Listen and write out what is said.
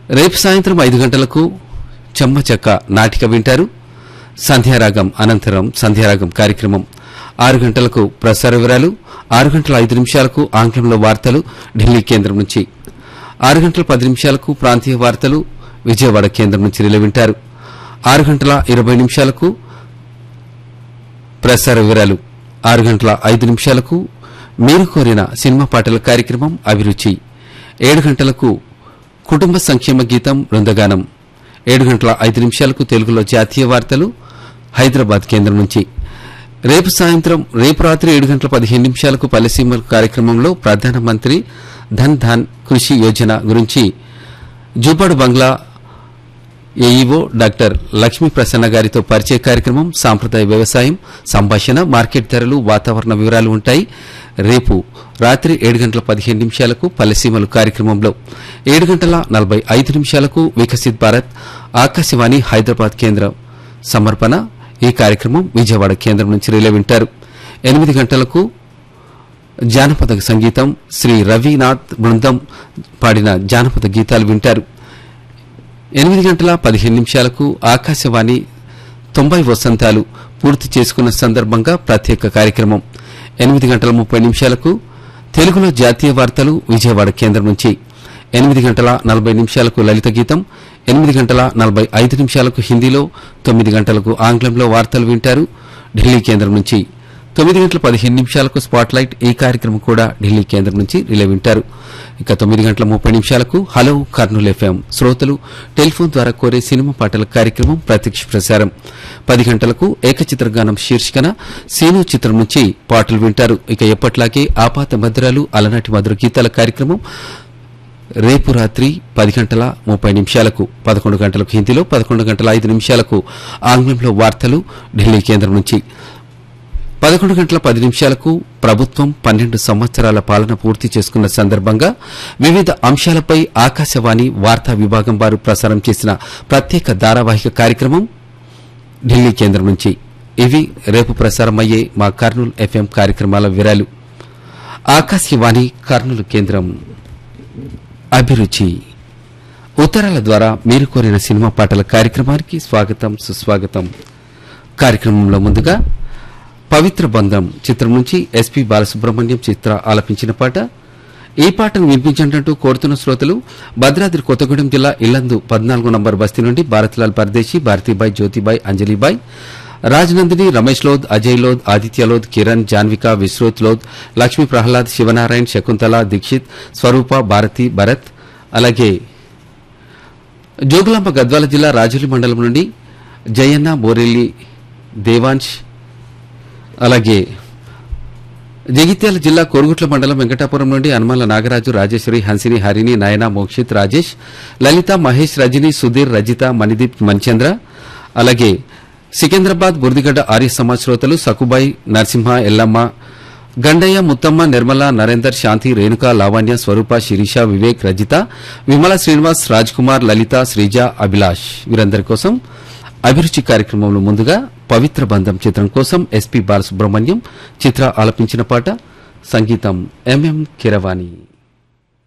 రేపు సాయంత్రం ఐదు గంటలకు చెమ్మ చెక్క నాటిక వింటారు సంధ్యారాగం అనంతరం సంధ్యారాగం కార్యక్రమం ఆరు గంటలకు ప్రసార వివరాలు ఆరు గంటల ఐదు నిమిషాలకు ఆంగ్లంలో వార్తలు ఢిల్లీ కేంద్రం నుంచి ఆరు గంటల పది నిమిషాలకు ప్రాంతీయ వార్తలు విజయవాడ కేంద్రం నుంచి రిలే వింటారు ఆరు గంటల ఇరవై నిమిషాలకు ప్రసార వివరాలు ఆరు గంటల ఐదు నిమిషాలకు మీరు కోరిన సినిమా పాటల కార్యక్రమం అభిరుచి ఏడు గంటలకు కుటుంబ సంక్షేమ గీతం బృందగానం ఏడు గంటల ఐదు నిమిషాలకు తెలుగులో జాతీయ వార్తలు హైదరాబాద్ కేంద్రం నుంచి రేపు సాయంత్రం రేపు రాత్రి ఏడు గంటల పదిహేను నిమిషాలకు పల్లెసీమ కార్యక్రమంలో ప్రధానమంత్రి ధన్ ధాన్ కృషి యోజన గురించి జూపాడు బంగ్లా ఏఈఓ డాక్టర్ లక్ష్మీ ప్రసన్న గారితో పరిచయ కార్యక్రమం సాంప్రదాయ వ్యవసాయం సంభాషణ మార్కెట్ ధరలు వాతావరణ వివరాలు ఉంటాయి రేపు రాత్రి ఏడు గంటల పదిహేను నిమిషాలకు పల్లెసీమలు కార్యక్రమంలో ఏడు గంటల నలభై ఐదు నిమిషాలకు వికసిత్ భారత్ ఆకాశవాణి హైదరాబాద్ కేంద్రం సమర్పణ ఈ కార్యక్రమం విజయవాడ కేంద్రం నుంచి రిలే వింటారు ఎనిమిది గంటలకు జానపద సంగీతం శ్రీ రవినాథ్ బృందం పాడిన జానపద గీతాలు వింటారు ఎనిమిది గంటల పదిహేను నిమిషాలకు ఆకాశవాణి తొంభై వసంతాలు పూర్తి చేసుకున్న సందర్భంగా ప్రత్యేక కార్యక్రమం ఎనిమిది గంటల ముప్పై నిమిషాలకు తెలుగులో జాతీయ వార్తలు విజయవాడ కేంద్రం నుంచి ఎనిమిది గంటల నలభై నిమిషాలకు లలిత గీతం ఎనిమిది గంటల నలభై ఐదు నిమిషాలకు హిందీలో తొమ్మిది గంటలకు ఆంగ్లంలో వార్తలు వింటారు ఢిల్లీ కేంద్రం నుంచి తొమ్మిది గంటల పదిహేను నిమిషాలకు స్పాట్ లైట్ ఈ కార్యక్రమం కూడా ఢిల్లీ కేంద్రం నుంచి రిలే వింటారు ఇక తొమ్మిది గంటల ముప్పై నిమిషాలకు హలో కర్నూలు ఎఫ్ఎం శ్రోతలు టెలిఫోన్ ద్వారా కోరే సినిమా పాటల కార్యక్రమం ప్రత్యక్ష ప్రసారం పది గంటలకు ఏకచిత్రగానం శీర్షికన సీను చిత్రం నుంచి పాటలు వింటారు ఇక ఎప్పట్లాగే ఆపాత మధురాలు అలనాటి మధుర గీతాల కార్యక్రమం రేపు రాత్రి పది గంటల ముప్పై నిమిషాలకు పదకొండు గంటలకు హిందీలో పదకొండు గంటల ఐదు నిమిషాలకు ఆంగ్లంలో వార్తలు ఢిల్లీ కేంద్రం నుంచి పదకొండు గంటల పది నిమిషాలకు ప్రభుత్వం పన్నెండు సంవత్సరాల పాలన పూర్తి చేసుకున్న సందర్భంగా వివిధ అంశాలపై ఆకాశవాణి వార్తా విభాగం వారు ప్రసారం చేసిన ప్రత్యేక ధారావాహిక కార్యక్రమం ఢిల్లీ కేంద్రం నుంచి ఇవి రేపు ప్రసారమయ్యే మా కర్నూలు ఎఫ్ఎం కార్యక్రమాల వివరాలు ఆకాశవాణి కర్నూలు కేంద్రం అభిరుచి ఉత్తరాల ద్వారా మీరు కోరిన సినిమా పాటల కార్యక్రమానికి స్వాగతం సుస్వాగతం కార్యక్రమంలో ముందుగా పవిత్ర బంధం చిత్రం నుంచి ఎస్పి బాలసుబ్రహ్మణ్యం చిత్ర ఆలపించిన పాట ఈ పాటను వినిపించంటూ కోరుతున్న శ్రోతలు భద్రాద్రి కొత్తగూడెం జిల్లా ఇల్లందు పద్నాలుగు నంబర్ బస్తీ నుండి భారత్లాల్ పర్దేశి భారతీబాయ్ జ్యోతిబాయ్ అంజలిబాయ్ రాజనందిని రమేష్ లోద్ అజయ్ లోద్ ఆదిత్య లోద్ కిరణ్ జాన్విక విశ్రోత్ లోద్ లక్ష్మీ ప్రహ్లాద్ శివనారాయణ్ శకుంతల దీక్షిత్ స్వరూప భారతి భరత్ అలాగే జోగులాంబ గద్వాల జిల్లా రాజులి మండలం నుండి జయన్న బోరెల్లి దేవాంశ్ అలాగే జగిత్యాల జిల్లా కోరుగుట్ల మండలం వెంకటాపురం నుండి హనుమల నాగరాజు రాజేశ్వరి హన్సిని హరిణి నయన మోక్షిత్ రాజేష్ లలిత మహేష్ రజని సుధీర్ రజిత మణిదీప్ మణిచంద్ర అలాగే సికింద్రాబాద్ బుర్దిగడ్డ ఆర్య సమాజ్ శ్రోతలు సకుబాయి నరసింహ ఎల్లమ్మ గండయ్య ముత్తమ్మ నిర్మల నరేందర్ శాంతి రేణుక లావణ్య స్వరూప శిరీష వివేక్ రజిత విమల శ్రీనివాస్ రాజ్ కుమార్ లలిత శ్రీజ అభిలాష్ వీరందరి కోసం అభిరుచి కార్యక్రమంలో ముందుగా పవిత్ర బంధం చిత్రం కోసం ఎస్పి బాలసుబ్రహ్మణ్యం చిత్ర ఆలపించిన పాట సంగీతం ఎంఎం కిరవాణి